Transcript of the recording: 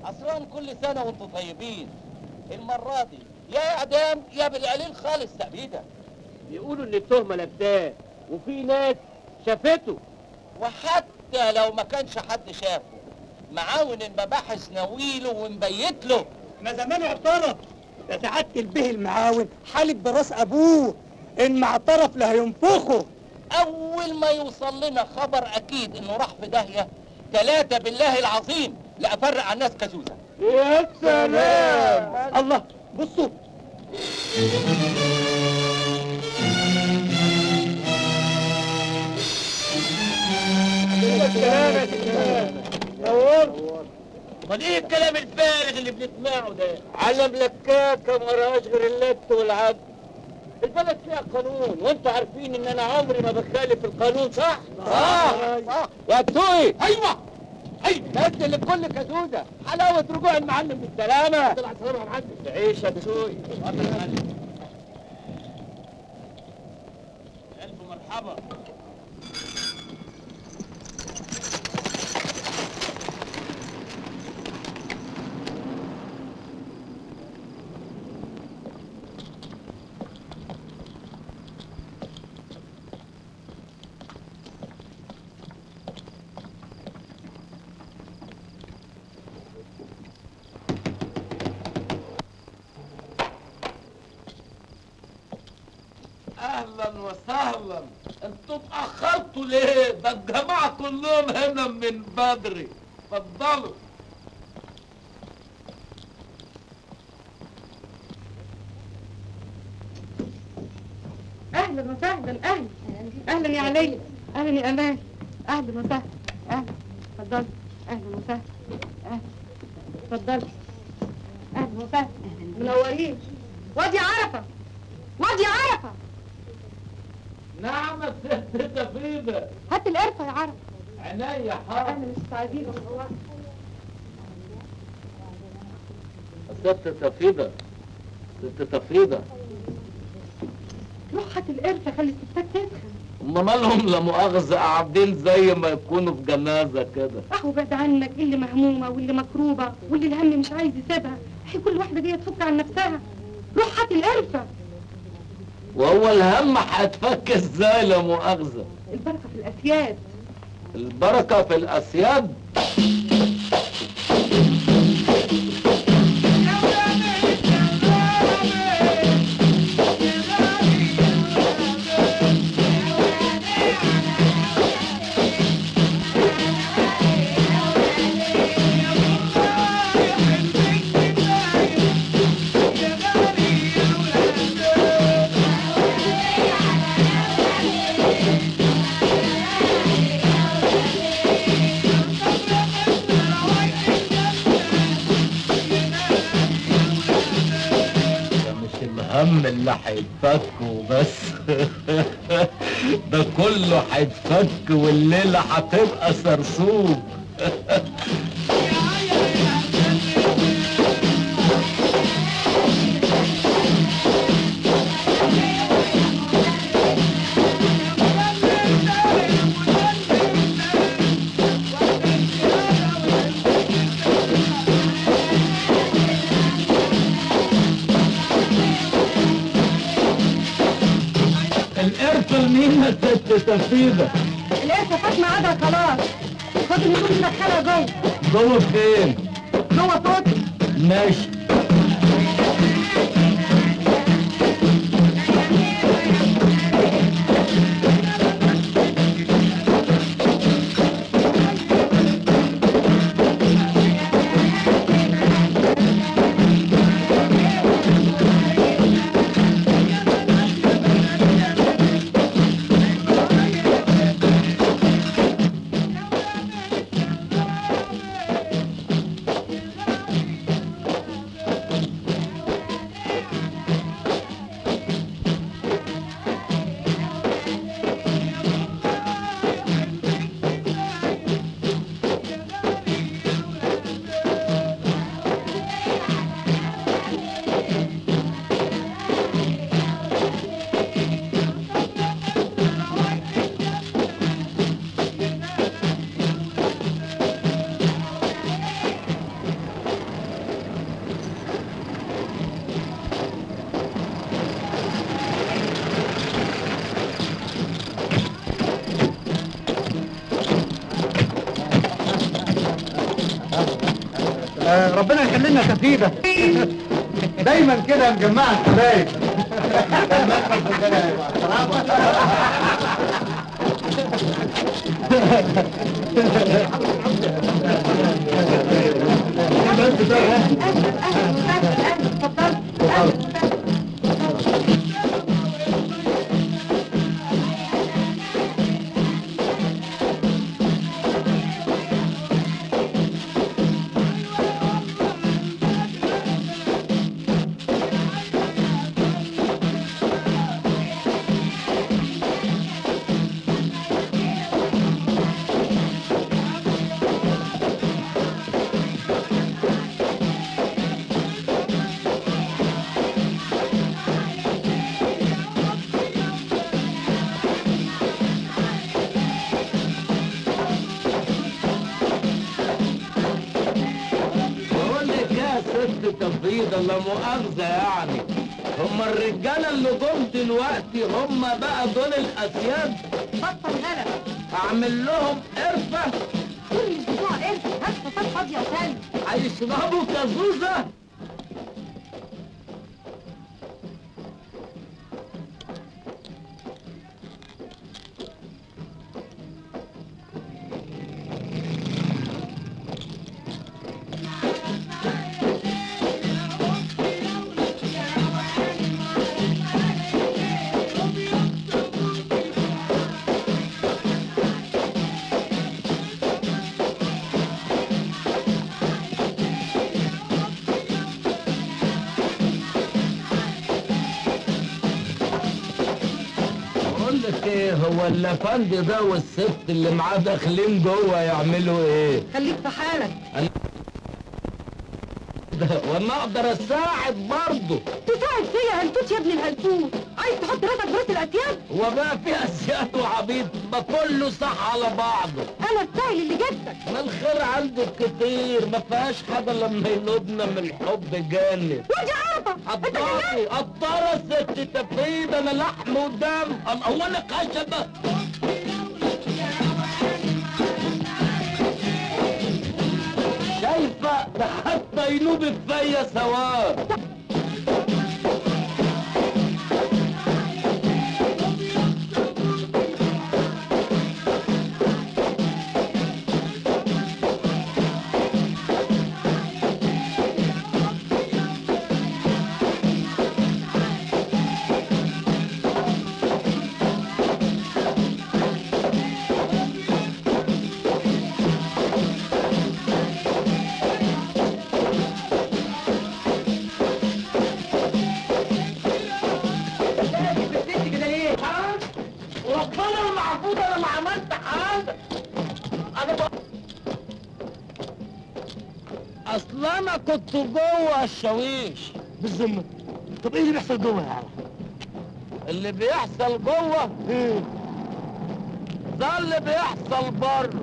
عصران كل سنة وانتم طيبين المرة دي يا إعدام يا بالقليل خالص تأبيدا يقولوا ان التهمه لبداه وفي ناس شافته وحتى لو ما كانش حد شافه معاون المباحث ناويله ومبيت له ما زمانه اعترف ده سعادة البه المعاون حالف براس ابوه ان ما اعترف لا هينفخه أول ما يوصل لنا خبر أكيد إنه راح في داهية ثلاثة بالله العظيم لأفرق على الناس كزوزة يا سلام الله بصوا امال ايه الكلام الفارغ اللي بنسمعه ده علم لكاكه ما وراهاش غير اللت والعب البلد فيها قانون وانتوا عارفين ان انا عمري ما بخالف القانون صح؟ صح صح يا توي ايوه ايوه نزل لكل كدوده حلاوه رجوع المعلم بالسلامه طلع سلامه يا معلم تعيش يا توي اتفضل يا معلم الف مرحبا اهلا وسهلا انتوا اتاخرتوا ليه ده الجماعه كلهم هنا من بدري اتفضلوا اهلا وسهلا اهلا اهلا يا علي اهلا يا امان اهلا وسهلا اهلا اتفضلي اهلا وسهلا اهلا اتفضلي اهلا وسهلا منورين وادي عرفه وادي عرفه نعم يا ست تفيدة هات القرفه يا عرفه عينيا حاضر اهلا مستعدين ست تفيدة ست تفيدة روح هات القرفه خلي الستات تدخل هم مالهم لا مؤاخذة قاعدين زي ما يكونوا في جنازة كده اهو بعد عنك اللي مهمومه واللي مكروبه واللي الهم مش عايز يسيبها هي كل واحده جايه تفك عن نفسها روح هات القرفه وهو الهم هيتفك ازاي لا مؤاخذة البركه في الاسياد البركة في الأسياد ده مش الهم اللي هيتفك وبس ده كله هيتفك والليلة هتبقى سرسوب القرفة لمين يا ست تفيدة القرفه فاطمه قاعده خلاص خد الهدوم ندخلها جوه جوه فين جوه توتي ماشي آه ربنا يخلي لنا خفيفه دايما كده مجمعه الحبايب اهلا اهلا وسهلا اهلا اتفضل اهلا وسهلا بقول لك يا ست تفيضة لا مؤاخذة يعني هم الرجالة اللي جم دلوقتي هم بقى دول الأسياد بطل غلب أعمل لهم قرفة كل اسبوع انت هات فصال فاضيه وسالي هيشربوا كازوزة بقول لك ايه هو الافندي ده والست اللي معاه داخلين جوه يعملوا ايه؟ خليك في حالك ده وانا اقدر اساعد برضه تساعد فيا هلتوت يا ابن الهلتوت عايز تحط راسك براس الاسياد هو بقى في اسياد وعبيد ما كله صح على بعضه انا السائل اللي جبتك ما الخير عندك كتير ما فيهاش حاجه لما ينوبنا من الحب جانب وجه عرفه انت قطاري قطارة ست تفيد انا لحم ودم أنا- هو انا خشبة شايفة ده حتى ينوب فيا سواء وربنا المعبود انا ما عملت حاجه انا ب... اصل انا كنت جوه الشاويش بالذمه طب ايه اللي بيحصل جوه يا عم؟ اللي بيحصل جوه ايه ده اللي بيحصل بره